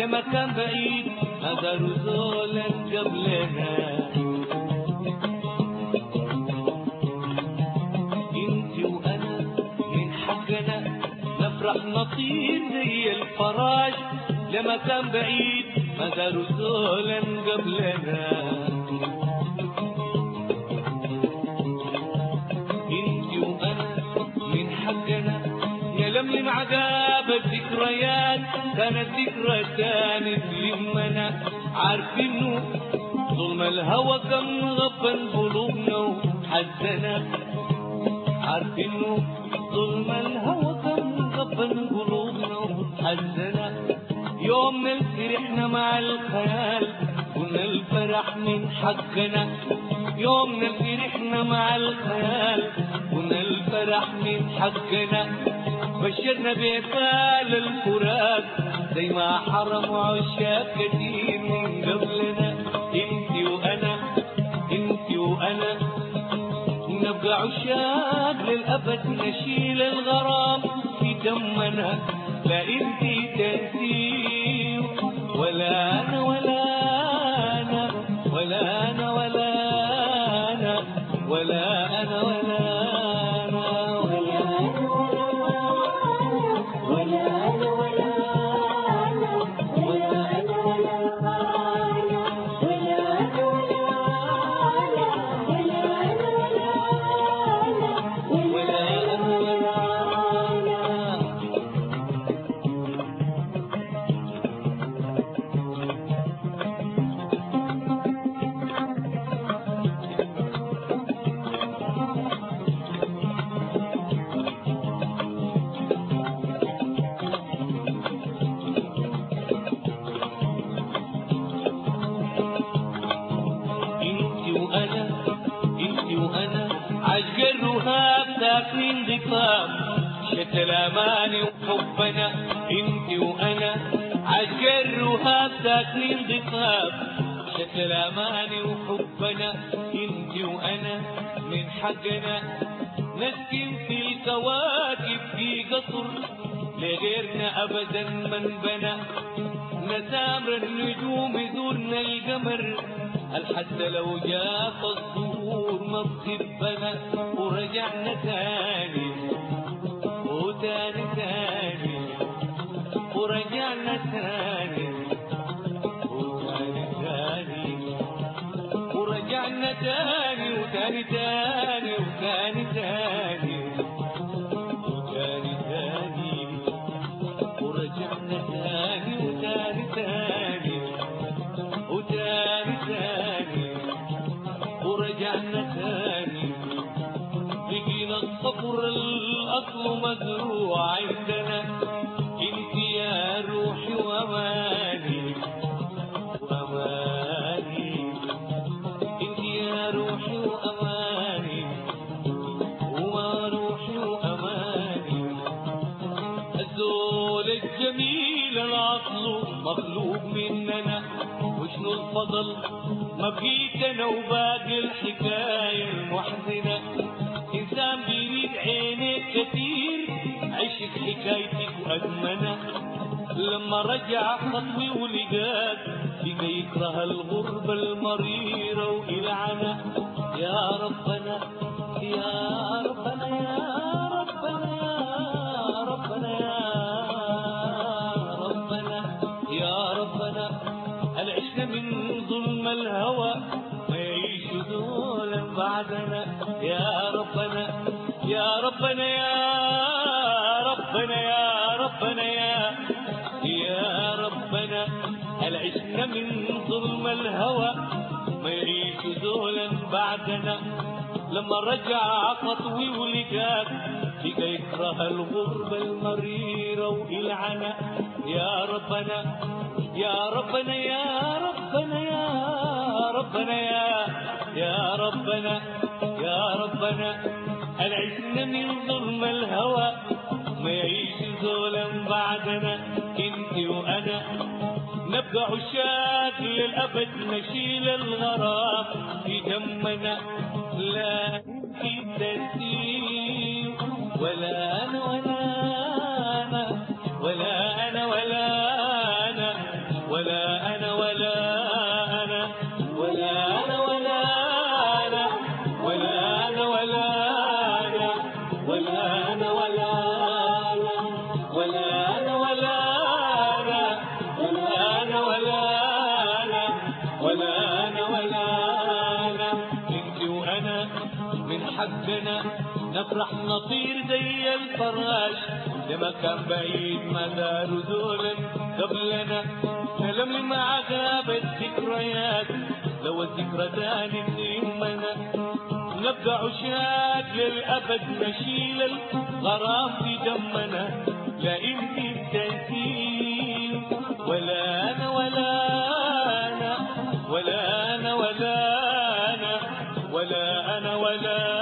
لمكان بعيد ما داروا زولا قبلنا انت وانا من حقنا نفرح نطير زي الفراش لمكان بعيد ما داروا زولا قبلنا انت وانا من حقنا نلملم عذاب الذكريات كانت ذكرى كانت لمنا عارفينه ظلم الهوى كم غفل قلوبنا وحزنا عارفينه ظلم الهوى كم غفل قلوبنا وحزنا يوم فرحنا مع الخيال كنا الفرح من حقنا يوم فرحنا مع الخيال كنا الفرح من حقنا بشرنا بإقبال الفراق زي ما حرموا عشاق كتير من قبلنا انت وانا انت وانا نبقى عشاق للأبد نشيل الغرام في دمنا لا انت تنسي ولا انا ولا انا ولا انا ولا انا ولا انا ولا انا ولا ولا انا ولا انا انت وانا انت وانا عشق الرهاب ساكنين ضفاف شتى الاماني وحبنا انت وانا عشق الرهاب ساكنين ضفاف شتى الاماني وحبنا انت وانا من حقنا نسكن في الكواكب في قصر لغيرنا ابدا من بنى مسامر النجوم يزورنا القمر هل حتى لو جاء الظهور ما بخبنا ورجعنا تاني وتاني تاني ورجعنا تاني وتاني تاني ورجعنا تاني وتاني تاني وتاني تاني وتاني تاني ورجعنا تاني وتاني تاني وتاني تاني ورجعنا تاني لقينا الصبر الأصل مزروع عندنا انت يا روحي واماني واماني انت يا روحي واماني وروحي واماني الزول الجميل العقل مخلوق مننا وشنو الفضل ما بقيت انا وباقي الحكاية المحزنة انسان بيريد عينيك كتير عشق حكايتك وادمنة لما رجع خطوي ولقاك بقى يكره الغربة المريرة وإلعنة يا ربنا يا ربنا يا ربنا يا ربنا يا ربنا يا ربنا هل عشنا من ظلم الهوى ما يعيش ذولا بعدنا يا ربنا يا ربنا يا ربنا يا ربنا يا يا ربنا هل عشنا من ظلم الهوى ما يعيش ذولا بعدنا لما رجع خطوي ولقاك بقى يكره الغربة المريرة وإلعنة يا ربنا يا ربنا يا ربنا يا ربنا يا يا ربنا يا ربنا هل عشنا من ظلم الهوى ما يعيش زولا بعدنا انت وانا نبقى عشاق للأبد نشيل الغرام في دمنا لا انت تسيب ولا أنا ولا أنا ولا أنا ولا أنا حقنا نفرح نطير زي الفراش لمكان بعيد ما دار زول قبلنا نلم مع غابة ذكريات لو الذكرى تاني تهمنا نبقى عشاق للأبد نشيل الغرام في دمنا لا يمكن تنسيل ولا أنا ولا أنا ولا أنا ولا أنا ولا أنا ولا